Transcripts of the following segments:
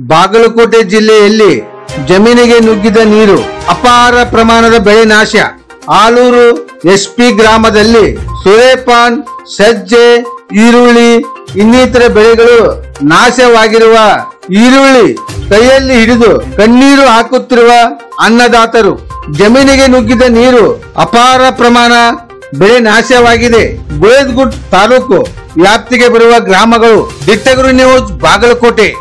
ಬಾಗಲಕೋಟೆ ಜಿಲ್ಲೆಯಲ್ಲಿ ಜಮೀನಿಗೆ ನುಗ್ಗಿದ ನೀರು ಅಪಾರ ಪ್ರಮಾಣದ ಬೆಳೆ ನಾಶ ಆಲೂರು ಎಸ್ಪಿ ಗ್ರಾಮದಲ್ಲಿ ಸೂರ್ಯಪಾನ್ ಸಜ್ಜೆ ಈರುಳ್ಳಿ ಇನ್ನಿತರ ಬೆಳೆಗಳು ನಾಶವಾಗಿರುವ ಈರುಳ್ಳಿ ಕೈಯಲ್ಲಿ ಹಿಡಿದು ಕಣ್ಣೀರು ಹಾಕುತ್ತಿರುವ ಅನ್ನದಾತರು ಜಮೀನಿಗೆ ನುಗ್ಗಿದ ನೀರು ಅಪಾರ ಪ್ರಮಾಣ ಬೆಳೆ ನಾಶವಾಗಿದೆ ಗುಳೇದ್ಗುಡ್ ತಾಲೂಕು ವ್ಯಾಪ್ತಿಗೆ ಬರುವ ಗ್ರಾಮಗಳು ದಿಟ್ಟಗುರು ನ್ಯೂಸ್ ಬಾಗಲಕೋಟೆ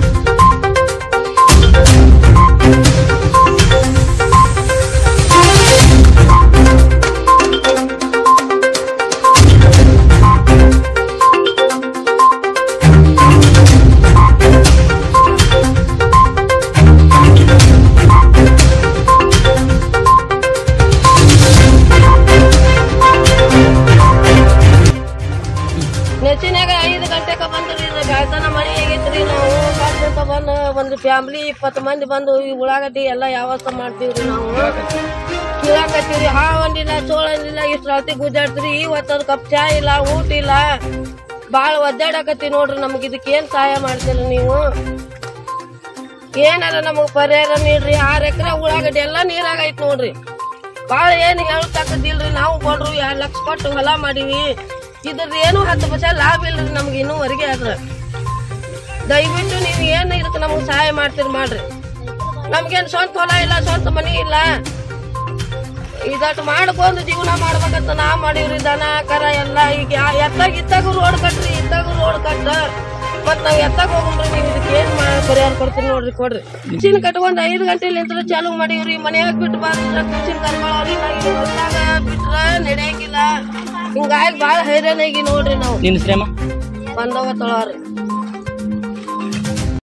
ನೆಚ್ಚಿನಾಗ ಐದು ಗಂಟೆಗೆ ಬಂದ್ರಿ ಬೆಳ್ತನ ಮನೆ ಆಗೈತ್ರಿ ನಾವು ಬಂದ ಬಂದು ಒಂದು ಫ್ಯಾಮ್ಲಿ ಇಪ್ಪತ್ತು ಮಂದಿ ಬಂದು ಈ ಉಳ್ಳಾಗಡ್ಡಿ ಎಲ್ಲ ಯಾವತ್ತ ಮಾಡ್ತೀವ್ರಿ ನಾವು ಕೀಳಾಕತ್ತೀವ್ರಿ ಹಾ ಒಂದಿಲ್ಲ ಚೋಳ ಒಂದಿಲ್ಲ ಇಷ್ಟು ರಾತ್ರಿ ಗುದ್ದಾಡ್ತೀರಿ ಇವತ್ತೊಂದು ಕಪ್ ಚಾ ಇಲ್ಲ ಊಟ ಇಲ್ಲ ಭಾಳ ಒದ್ದಾಡಕತ್ತಿ ನೋಡ್ರಿ ನಮ್ಗೆ ಇದಕ್ಕೆ ಏನ್ ಸಹಾಯ ಮಾಡ್ತೀರಿ ನೀವು ಏನಾರ ನಮಗ್ ಪರಿಹಾರ ನೀಡ್ರಿ ಆರ್ ಎಕರೆ ಉಳ್ಳಾಗಡ್ಡಿ ಎಲ್ಲ ನೀರಾಗೈತ್ ನೋಡ್ರಿ ಬಾಳ ಏನ್ ಹೇಳ್ತಕ್ಕದಿಲ್ರಿ ನಾವು ಕೊಡ್ರು ಎರಡ್ ಲಕ್ಷ ಕೊಟ್ಟು ಹೊಲ ಮಾಡೀವಿ ಇದ್ರದ್ದು ಏನು ಹತ್ತು ಪೈಸೆ ಲಾಭ ಇಲ್ರಿ ನಮ್ಗೆ ಇನ್ನೂವರೆಗೆ ಅದ್ರ ದಯವಿಟ್ಟು ನೀವು ಏನು ಇದಕ್ಕೆ ನಮ್ಗೆ ಸಹಾಯ ಮಾಡ್ತೀರಿ ಮಾಡ್ರಿ ನಮ್ಗೇನ್ ಸ್ವಂತ ಹೊಲ ಇಲ್ಲ ಸ್ವಂತ ಮನಿ ಇಲ್ಲ ಇದಟ್ಟು ಮಾಡ್ಕೊಂಡು ಜೀವನ ಮಾಡ್ಬೇಕಂತ ನಾ ಮಾಡೀವ್ರಿ ದನ ಕರ ಎಲ್ಲ ಈಗ ಯಾ- ಎತ್ತಾಗ ಇತ್ತಾಗ ರೋಡ್ ಕಟ್ರಿ ಇತ್ತಾಗ ರೋಡ್ ಕಟ್ಟ ಮತ್ ನಾವ್ ಎತ್ತಾಗ ಹೋಗ್ರಿ ನೀವು ಇದಕ್ಕೆ ಏನ್ ಮಾಡಿ ಪರಿಹಾರ ಕೊಡ್ತೀರಿ ನೋಡ್ರಿ ಕೊಡ್ರಿ ಕುಚಿನ್ ಕಟ್ಕೊಂಡ್ ಐದು ಗಂಟೆಲಿಂತ್ರ ಚಾಲು ಮಾಡೀವ್ರಿ ಮನ್ಯಾಗ ಬಿಟ್ಟು ಬಂದ್ರ ಕುಚಿನ್ ಕರ್ಕೊಳ್ಳೋರಿ ಹೊಲ್ದಾಗ ಬಿಟ್ರ ನಡೆಯಂಗಿಲ್ಲ ಹಿಂಗಾಗಿ ಬಾಳ ಹೈರಾಣಾಗಿ ನೋಡ್ರಿ ನಾವು ನಿನ್ನ ಶ್ರಮ ಬಂದವ ತೊಳವ್ರಿ